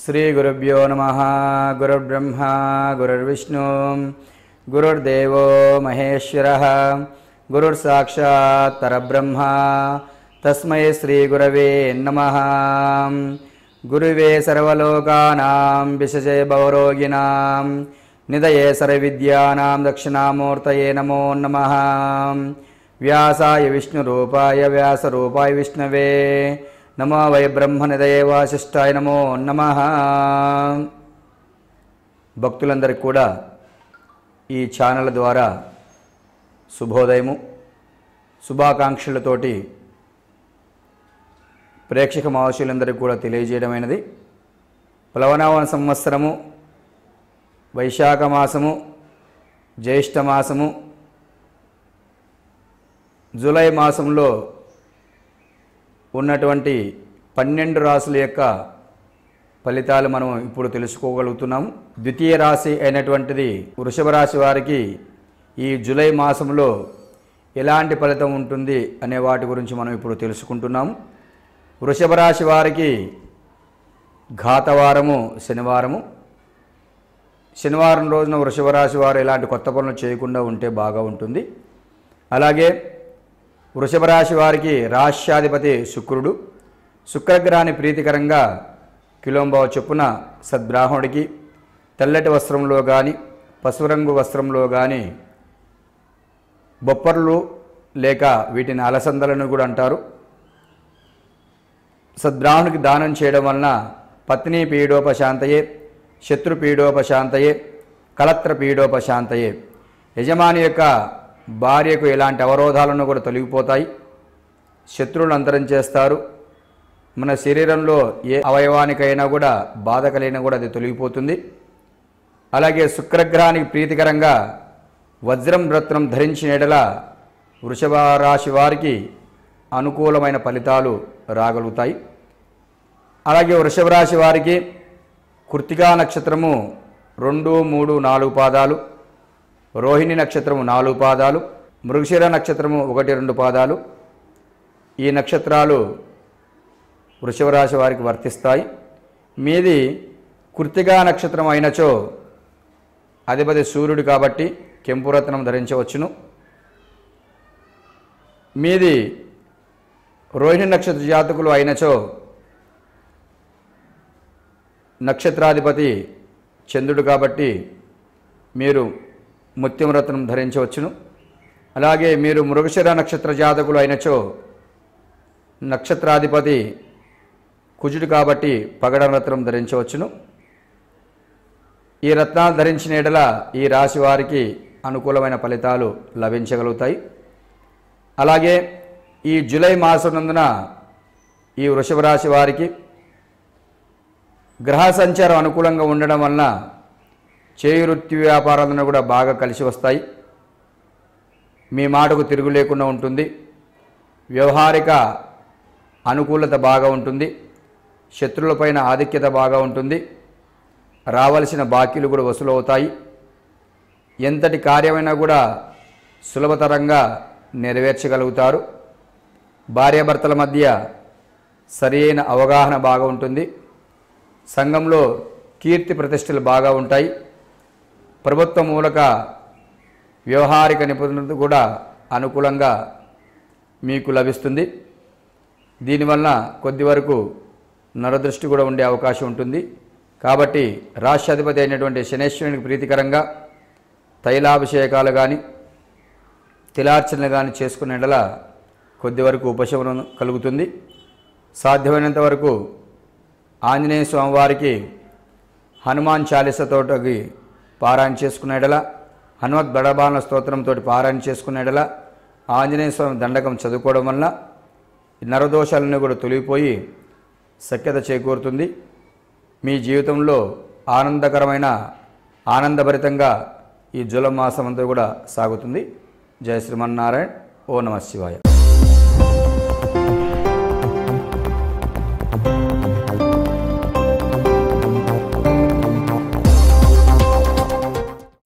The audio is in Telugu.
శ్రీగురుభ్యో నమ గురుర్బ్రహ్మ గురుర్విష్ణు గురుర్దేవో మహేశ్వర గురుర్సాక్షాత్ పరబ్రహ్మ తస్మై శ్రీగురవే నమ గురువే సర్వలోకానాం విశజే భవరోగిణాం నిదయే సర్వవిద్యానాం దక్షిణామూర్తయే నమో నమః వ్యాసాయ విష్ణురూపాయ వ్యాసరూపాయ విష్ణవే నమో వై బ్రహ్మనిదయే వాసిష్టాయ నమో నమ భక్తులందరికీ కూడా ఈ ఛానల్ ద్వారా శుభోదయము శుభాకాంక్షలతోటి ప్రేక్షక మహర్షులందరికీ కూడా తెలియజేయడమైనది ప్లవనావన సంవత్సరము వైశాఖ మాసము జ్యేష్ఠ మాసము జూలై మాసంలో ఉన్నటువంటి పన్నెండు రాసుల యొక్క ఫలితాలు మనం ఇప్పుడు తెలుసుకోగలుగుతున్నాము ద్వితీయ రాశి అయినటువంటిది వృషభ రాశి వారికి ఈ జూలై మాసంలో ఎలాంటి ఫలితం ఉంటుంది అనే వాటి గురించి మనం ఇప్పుడు తెలుసుకుంటున్నాము వృషభ రాశి వారికి ఘాతవారము శనివారము శనివారం రోజున వృషభ రాశి వారు ఎలాంటి కొత్త పనులు చేయకుండా ఉంటే బాగా ఉంటుంది అలాగే వృషభ రాశి వారికి రాష్ట్రాధిపతి శుక్రుడు శుక్రగ్రహాన్ని ప్రీతికరంగా కిలోంబావ చొప్పున సద్బ్రాహ్మణుడికి తెల్లటి వస్త్రంలో కానీ పసుపు రంగు వస్త్రంలో కానీ బొప్పర్లు లేక వీటిని అలసందలను కూడా అంటారు సద్బ్రాహ్మణుడికి దానం చేయడం వలన పత్ని పీడోపశాంతయే శత్రు పీడోపశాంతయే కలత్ర పీడోపశాంతయే యజమాని యొక్క భార్యకు ఎలాంటి అవరోధాలను కూడా తొలగిపోతాయి శత్రువులు అంతరం చేస్తారు మన శరీరంలో ఏ అవయవానికైనా కూడా బాధ కలిగినా కూడా అది తొలగిపోతుంది అలాగే శుక్రగ్రహానికి ప్రీతికరంగా వజ్రం రత్నం ధరించిన ఎడల వృషభ రాశి వారికి అనుకూలమైన ఫలితాలు రాగలుగుతాయి అలాగే వృషభ రాశి వారికి కృతికా నక్షత్రము రెండు మూడు నాలుగు పాదాలు రోహిణి నక్షత్రము నాలుగు పాదాలు మృగశిర నక్షత్రము ఒకటి రెండు పాదాలు ఈ నక్షత్రాలు వృషభ రాశి వారికి వర్తిస్తాయి మీది కృతిగా నక్షత్రం అయినచో అధిపతి సూర్యుడు కాబట్టి కెంపురత్నం ధరించవచ్చును మీది రోహిణి నక్షత్ర జాతకులు అయినచో నక్షత్రాధిపతి చంద్రుడు కాబట్టి మీరు ముత్యం రత్నం ధరించవచ్చును అలాగే మీరు మృగశిర నక్షత్ర జాతకులు అయినచో నక్షత్రాధిపతి కుజుడు కాబట్టి పగడ రత్నం ధరించవచ్చును ఈ రత్నాలు ధరించిన ఎడల ఈ రాశి వారికి అనుకూలమైన ఫలితాలు లభించగలుగుతాయి అలాగే ఈ జూలై మాసనందున ఈ వృషభ రాశి వారికి గ్రహ సంచారం అనుకూలంగా ఉండడం వలన చేయి వృత్తి వ్యాపారాలను కూడా బాగా కలిసి వస్తాయి మీ మాటకు తిరుగు లేకుండా ఉంటుంది వ్యవహారిక అనుకూలత బాగా ఉంటుంది శత్రువులపైన ఆధిక్యత బాగా ఉంటుంది రావలసిన బాకీలు కూడా వసూలు అవుతాయి ఎంతటి కార్యమైనా కూడా సులభతరంగా నెరవేర్చగలుగుతారు భార్యాభర్తల మధ్య సరైన అవగాహన బాగా ఉంటుంది సంఘంలో కీర్తి ప్రతిష్టలు బాగా ఉంటాయి ప్రభుత్వ మూలక వ్యవహారిక నిపుణులతో కూడా అనుకూలంగా మీకు లభిస్తుంది దీనివల్ల కొద్ది వరకు నరదృష్టి కూడా ఉండే అవకాశం ఉంటుంది కాబట్టి రాష్ట్రాధిపతి అయినటువంటి శనేశ్వరునికి ప్రీతికరంగా తైలాభిషేకాలు కానీ తిలార్చనలు కానీ చేసుకునేలా కొద్ది వరకు ఉపశమనం కలుగుతుంది సాధ్యమైనంత వరకు ఆంజనేయ స్వామివారికి హనుమాన్ చాలీసతోటి పారాయణ చేసుకునేడలా హనుమత్ బడబాన స్తోత్రంతో పారాయణ చేసుకునేడలా ఆంజనేయ స్వామి దండకం చదువుకోవడం వలన నరదోషాలన్నీ కూడా తొలగిపోయి సఖ్యత చేకూరుతుంది మీ జీవితంలో ఆనందకరమైన ఆనందభరితంగా ఈ జుల మాసం అంతా కూడా సాగుతుంది జయ శ్రీమన్నారాయణ ఓ నమ శివాయ